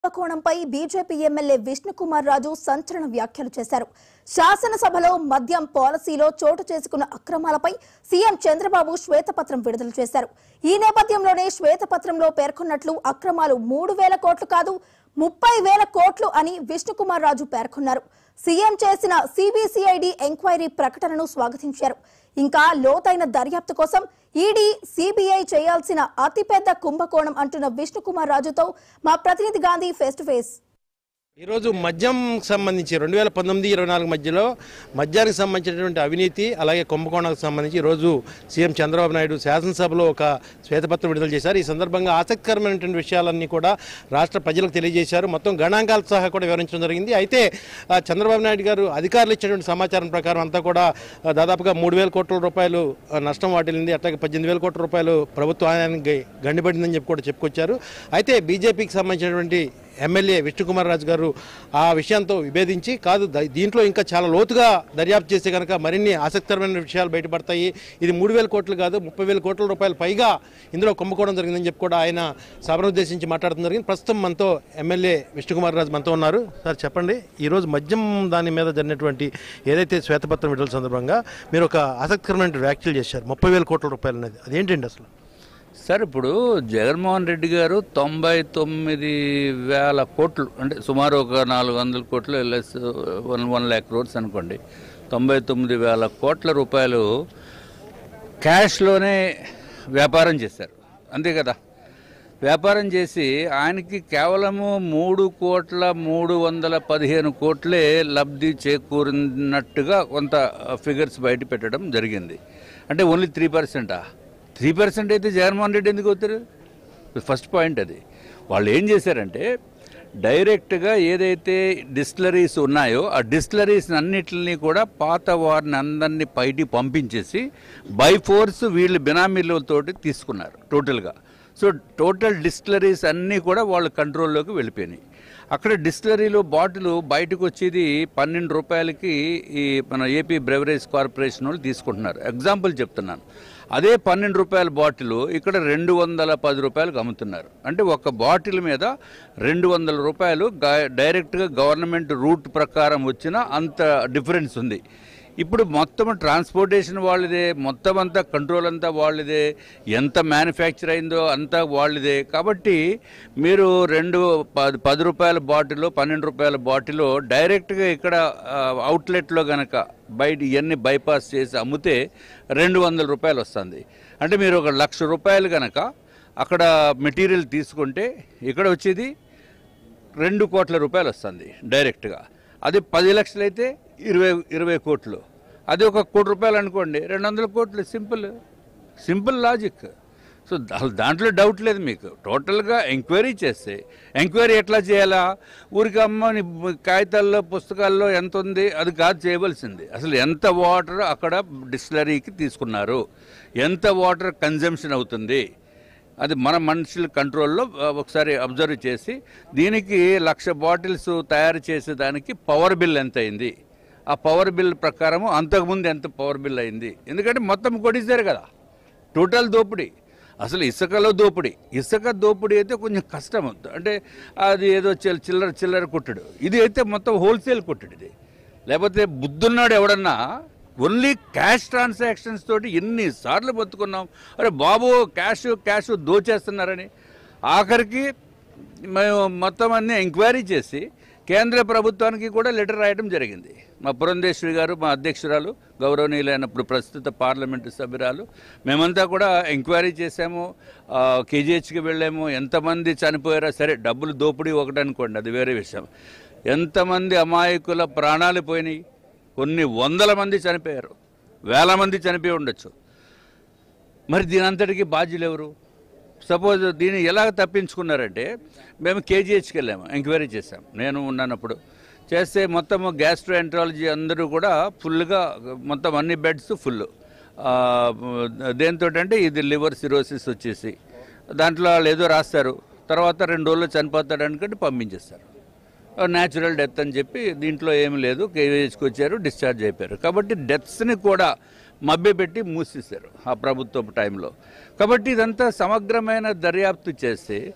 కోణంపై BJP MLA Vishnukumar Raju సంచలన వ్యాఖ్యలు చేశారు శాసనసభలో మద్యం పాలసీలో చోటు చేసుకున్న అక్రమాలపై సీఎం చంద్రబాబు శ్వేతపత్రం విడుదల చేశారు ఈ నేపథ్యంలోనే శ్వేతపత్రంలో పేర్కొన్నట్లు అక్రమాలు మూడు వేల కోట్లు కాదు ముప్పై వేల కోట్లు అని విష్ణుకుమార్ రాజు పేర్కొన్నారు సీఎం చేసిన సిబిసిఐడి ఎంక్వైరీ ప్రకటనను స్వాగతించారు ఇంకా లోతైన దర్యాప్తు కోసం ఈడీ సిబిఐ చేయాల్సిన అతిపెద్ద కుంభకోణం అంటున్న విష్ణుకుమార్ రాజుతో మా ప్రతినిధి గాంధీ ఫేస్ టు ఫేస్ ఈరోజు మద్యం సంబంధించి రెండు వేల పంతొమ్మిది ఇరవై నాలుగు మధ్యలో మద్యానికి సంబంధించినటువంటి అవినీతి అలాగే కుంభకోణాలకు సంబంధించి ఈరోజు సీఎం చంద్రబాబు నాయుడు శాసనసభలో ఒక శ్వేతపత్రం విడుదల చేశారు ఈ సందర్భంగా ఆసక్తికరమైనటువంటి విషయాలన్నీ కూడా రాష్ట్ర ప్రజలకు తెలియజేశారు మొత్తం గణాంకాలతో సహా కూడా వివరించడం జరిగింది అయితే ఆ, చంద్రబాబు నాయుడు గారు అధికారులు ఇచ్చినటువంటి సమాచారం ప్రకారం అంతా కూడా ఆ, దాదాపుగా మూడు వేల కోట్ల రూపాయలు ఆ, నష్టం వాటిల్లింది అట్లాగే పద్దెనిమిది వేల కోట్ల రూపాయలు ప్రభుత్వానికి గండిపడిందని చెప్పి కూడా చెప్పుకొచ్చారు అయితే బీజేపీకి సంబంధించినటువంటి ఎమ్మెల్యే విష్ణుకుమార్ రాజు గారు ఆ విషయంతో విభేదించి కాదు ద- దీంట్లో ఇంకా చాలా లోతుగా దర్యాప్తు చేస్తే కనుక మరిన్ని ఆసక్తికరమైన విషయాలు బయటపడతాయి ఇది మూడు వేల కోట్లు కాదు ముప్పై వేల కోట్ల రూపాయలు పైగా ఇందులో కుంభకోణం జరిగిందని చెప్పి కూడా ఆయన సభను ఉద్దేశించి మాట్లాడడం జరిగింది ప్రస్తుతం మనతో ఎమ్మెల్యే విష్ణుకుమార్ రాజు మనతో ఉన్నారు సార్ చెప్పండి ఈరోజు మద్యం దాని మీద జరిగినటువంటి ఏదైతే శ్వేతపత్రం విడుదల సందర్భంగా మీరు ఒక ఆసక్తికరమైన వ్యాఖ్యలు చేశారు ముప్పై వేల కోట్ల రూపాయలు అనేది అదేంటండి అసలు సార్ ఇప్పుడు జగన్మోహన్ రెడ్డి గారు తొంభై తొమ్మిది వేల కోట్లు అంటే సుమారు ఒక నాలుగు వందల కోట్లు less one one lakh crores అనుకోండి తొంభై తొమ్మిది వేల కోట్ల రూపాయలు క్యాష్లోనే వ్యాపారం చేశారు అంతే కదా వ్యాపారం చేసి ఆయనకి కేవలము మూడు కోట్ల మూడు వందల పదిహేను కోట్లే లబ్ధి చేకూరినట్టుగా కొంత ఫిగర్స్ బయట పెట్టడం జరిగింది అంటే ఓన్లీ త్రీ పర్సెంటా త్రీ పర్సెంట్ అయితే జగన్మోహన్ రెడ్డి ఎందుకు అవుతారు ఫస్ట్ పాయింట్ అది వాళ్ళు ఏం చేశారంటే డైరెక్ట్గా ఏదైతే డిస్టిలరీస్ ఉన్నాయో ఆ డిస్టిలరీస్ అన్నిటిని కూడా పాత వారిని అందరినీ బయటికి పంపించేసి బై ఫోర్స్ వీళ్ళు బినామీలతోటి తీసుకున్నారు టోటల్గా సో టోటల్ డిస్టిలరీస్ అన్నీ కూడా వాళ్ళ కంట్రోల్లోకి వెళ్ళిపోయినాయి అక్కడ డిస్టిలరీలో బాటిల్ బయటకు వచ్చేది పన్నెండు రూపాయలకి ఈ మన ఏపీ బ్రెవరేజ్ కార్పొరేషన్ వాళ్ళు తీసుకుంటున్నారు ఎగ్జాంపుల్ చెప్తున్నాను అదే పన్నెండు రూపాయల బాటిల్ ఇక్కడ రెండు వందల పది రూపాయలకు అమ్ముతున్నారు అంటే ఒక బాటిల్ మీద రెండు వందల రూపాయలు గా- డైరెక్ట్గా గవర్నమెంట్ రూట్ ప్రకారం వచ్చిన అంత డిఫరెన్స్ ఉంది ఇప్పుడు మొత్తం ట్రాన్స్పోర్టేషన్ వాళ్ళదే మొత్తం అంతా కంట్రోల్ అంతా వాళ్ళదే ఎంత మ్యానుఫ్యాక్చర్ అయిందో అంతా వాళ్ళదే కాబట్టి మీరు రెండు పది పది రూపాయల బాటిల్ పన్నెండు రూపాయల బాటిల్ డైరెక్ట్గా ఇక్కడ ఆ, అవుట్లెట్లో గనక బయట ఇవన్నీ బైపాస్ చేసి అమ్మితే రెండు వందల రూపాయలు వస్తుంది అంటే మీరు ఒక లక్ష రూపాయలు గనక అక్కడ మెటీరియల్ తీసుకుంటే ఇక్కడ వచ్చేది రెండు కోట్ల రూపాయలు వస్తుంది డైరెక్ట్గా అది పది లక్షలు అయితే ఇరవై ఇరవై కోట్లు అది ఒక కోటి రూపాయలు అనుకోండి రెండు వందల కోట్లు సింపుల్ సింపుల్ లాజిక్ సో దా- దాంట్లో డౌట్ లేదు మీకు టోటల్గా ఎంక్వైరీ చేస్తే ఎంక్వైరీ ఎట్లా చేయాలా ఊరికి అమ్మని కాగితాల్లో పుస్తకాల్లో ఎంత ఉంది అది కాదు చేయవలసింది అసలు ఎంత వాటర్ అక్కడ డిస్టిలరీకి తీసుకున్నారు ఎంత వాటర్ కన్జంప్షన్ అవుతుంది అది మన మనుషుల కంట్రోల్లో ఆ, ఒకసారి అబ్జర్వ్ చేసి దీనికి లక్ష బాటిల్స్ తయారు చేసేదానికి పవర్ బిల్ ఎంత అయింది ఆ పవర్ బిల్ ప్రకారము అంతకుముందు ఎంత పవర్ బిల్ అయింది ఎందుకంటే మొత్తం కొట్టేశారు కదా టోటల్ దోపిడీ అసలు ఇసుకలో దోపిడీ ఇసుక దోపిడీ అయితే కొంచెం కష్టం అంటే అది ఏదో చిల్- చిల్లర చిల్లర కుట్టుడు ఇది అయితే మొత్తం హోల్సేల్ కుట్టుడు ఇది లేకపోతే బుద్ధున్నాడు ఎవడన్నా ఓన్లీ క్యాష్ ట్రాన్సాక్షన్స్ తోటి ఎన్నిసార్లు బతుకున్నాం అరే బాబు క్యాష్ క్యాష్ దోచేస్తున్నారని ఆఖరికి మేము మొత్తం అన్ని ఎంక్వైరీ చేసి కేంద్ర ప్రభుత్వానికి కూడా లెటర్ రాయడం జరిగింది మా పురంధేశ్వరి గారు మా అధ్యక్షురాలు గౌరవనీయులైన ఇప్పుడు ప్రస్తుత పార్లమెంటు సభ్యురాలు మేమంతా కూడా ఎంక్వైరీ చేశాము కేజీహెచ్కి వెళ్ళాము ఎంతమంది చనిపోయారో సరే డబ్బులు దోపిడీ ఒకటి అనుకోండి అది వేరే విషయం ఎంతమంది అమాయకుల ప్రాణాలు పోయినాయి కొన్ని వందల మంది చనిపోయారు వేల మంది చనిపోయి ఉండొచ్చు మరి దీని అంతటికి బాధ్యులు ఎవరు సపోజ్ దీన్ని ఎలా తప్పించుకున్నారంటే మేము కేజీహెచ్కి వెళ్ళాము ఎంక్వైరీ చేసాం నేను ఉన్నానప్పుడు చేస్తే మొత్తం గ్యాస్ట్రో ఎంట్రాలజీ అందరూ కూడా ఫుల్గా మొత్తం అన్ని బెడ్స్ ఫుల్ దేంతో అంటే ఇది లివర్ సిరోసిస్ వచ్చేసి దాంట్లో వాళ్ళు ఏదో రాస్తారు తర్వాత రెండు రోజులు చనిపోతాడు అనుకుంటే పంపించేస్తారు న్యాచురల్ డెత్ అని చెప్పి దీంట్లో ఏమి లేదు కేవీహెచ్కి వచ్చారు డిశ్చార్జ్ అయిపోయారు కాబట్టి డెత్స్ని కూడా మభ్యపెట్టి మూసేశారు ఆ ప్రభుత్వ టైంలో కాబట్టి ఇదంతా సమగ్రమైన దర్యాప్తు చేసి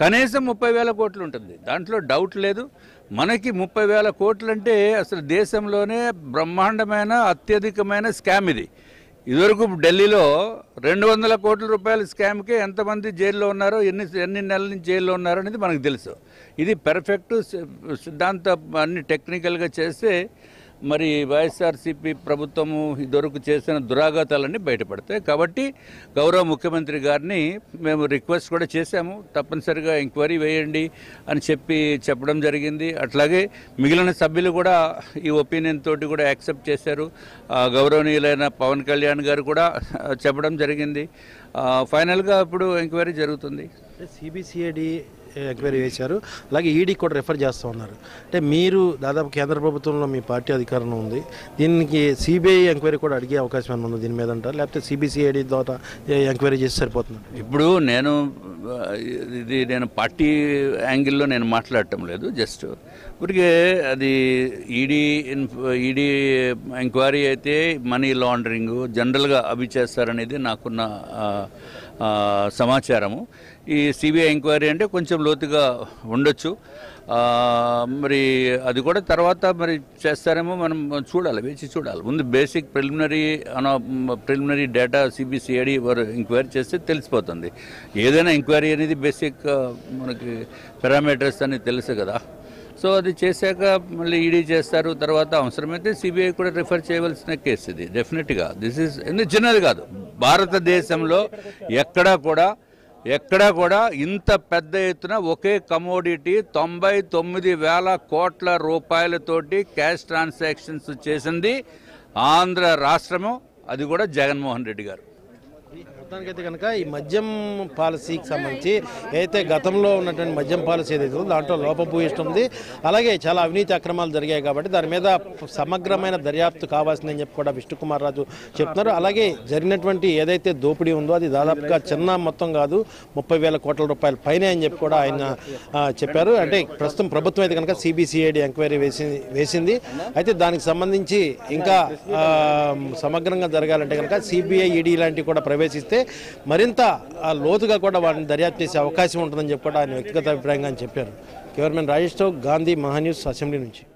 కనీసం ముప్పై వేల కోట్లు ఉంటుంది దాంట్లో డౌట్ లేదు మనకి ముప్పై వేల కోట్లు అంటే అసలు దేశంలోనే బ్రహ్మాండమైన అత్యధికమైన స్కామ్ ఇది ఇదివరకు ఢిల్లీలో రెండు వందల కోట్ల రూపాయల స్కామ్కే ఎంతమంది జైల్లో ఉన్నారో ఎన్ని ఎన్ని నెలల నుంచి జైల్లో ఉన్నారో అనేది మనకు తెలుసు ఇది పెర్ఫెక్ట్ సిద్ధాంత అన్ని టెక్నికల్గా చేస్తే మరి వైఎస్ఆర్సీపీ ప్రభుత్వము ఇదివరకు చేసిన దురాఘాతాలన్నీ బయటపడతాయి కాబట్టి గౌరవ ముఖ్యమంత్రి గారిని మేము రిక్వెస్ట్ కూడా చేశాము తప్పనిసరిగా ఎంక్వైరీ వేయండి అని చెప్పి చెప్పడం జరిగింది అట్లాగే మిగిలిన సభ్యులు కూడా ఈ ఒపీనియన్ తోటి కూడా యాక్సెప్ట్ చేశారు ఆ, గౌరవనీయులైన పవన్ కళ్యాణ్ గారు కూడా ఆ, చెప్పడం జరిగింది ఆ, ఫైనల్గా ఇప్పుడు ఎంక్వైరీ జరుగుతుంది సిబిసిఐడి ఎంక్వైరీ వేశారు అలాగే ఈడీ కూడా రెఫర్ చేస్తూ ఉన్నారు అంటే మీరు దాదాపు కేంద్ర ప్రభుత్వంలో మీ పార్టీ అధికారంలో ఉంది దీనికి సిబిఐ ఎంక్వైరీ కూడా అడిగే అవకాశం ఏమైనా ఉంది దీని మీద అంటారు లేకపోతే సిబిసిఐడి ద్వారా ఎంక్వైరీ చేసి సరిపోతుంది ఇప్పుడు నేను ఆ, ఇది నేను పార్టీ యాంగిల్లో నేను మాట్లాడటం లేదు జస్ట్ ఊరికే అది ఈడీ ఈడీ ఎంక్వైరీ అయితే మనీ లాండరింగ్ జనరల్గా అవి చేస్తారనేది నాకున్న ఆ, ఆ, సమాచారము ఈ సిబిఐ ఎంక్వైరీ అంటే కొంచెం లోతుగా ఉండొచ్చు ఆ, మరి అది కూడా తర్వాత మరి చేస్తారేమో మనం చూడాలి వేచి చూడాలి ముందు బేసిక్ ప్రిలిమినరీ అన ప్రిలిమినరీ డేటా సిబిసిఐడి వారు ఎంక్వైరీ చేస్తే తెలిసిపోతుంది ఏదైనా ఎంక్వైరీ అనేది బేసిక్ ఆ, మనకి పారామీటర్స్ అని తెలుసు కదా సో అది చేశాక మళ్ళీ ఈడీ చేస్తారు తర్వాత అవసరమైతే సిబిఐ కూడా రిఫర్ చేయవలసిన కేసు ఇది డెఫినెట్గా దిస్ ఇస్ ఎందుకు చిన్నది కాదు భారతదేశంలో ఎక్కడా కూడా ఎక్కడా కూడా ఇంత పెద్ద ఎత్తున ఒకే కమోడిటీ తొంభై తొమ్మిది వేల కోట్ల రూపాయలతోటి క్యాష్ ట్రాన్సాక్షన్స్ చేసింది ఆంధ్ర రాష్ట్రము అది కూడా జగన్మోహన్ రెడ్డి గారు మొత్తానికైతే కనుక ఈ మద్యం పాలసీకి సంబంధించి ఏదైతే గతంలో ఉన్నటువంటి మద్యం పాలసీ ఏదైతే ఉందో దాంట్లో లోపభూయిష్టం ఉంది అలాగే చాలా అవినీతి అక్రమాలు జరిగాయి కాబట్టి దాని మీద సమగ్రమైన దర్యాప్తు కావాల్సిందని చెప్పి కూడా విష్ణుకుమార్ రాజు చెప్తున్నారు అలాగే జరిగినటువంటి ఏదైతే దోపిడీ ఉందో అది దాదాపుగా చిన్న మొత్తం కాదు ముప్పై వేల కోట్ల రూపాయల పైనే అని చెప్పి కూడా ఆయన ఆ, చెప్పారు అంటే ప్రస్తుతం ప్రభుత్వం అయితే కనుక సిబిసిఐడి ఎంక్వైరీ వేసి వేసింది అయితే దానికి సంబంధించి ఇంకా ఆ, సమగ్రంగా జరగాలంటే కనుక సిబిఐ ఈడీ లాంటివి కూడా ప్రవేశిస్తే మరింత ఆ, లోతుగా కూడా వాటిని దర్యాప్తు చేసే అవకాశం ఉంటుందని చెప్పి కూడా ఆయన వ్యక్తిగత అభిప్రాయంగా ఆయన చెప్పారు కెమెరామెన్ రాజేష్తో గాంధీ మహాన్యూస్ అసెంబ్లీ నుంచి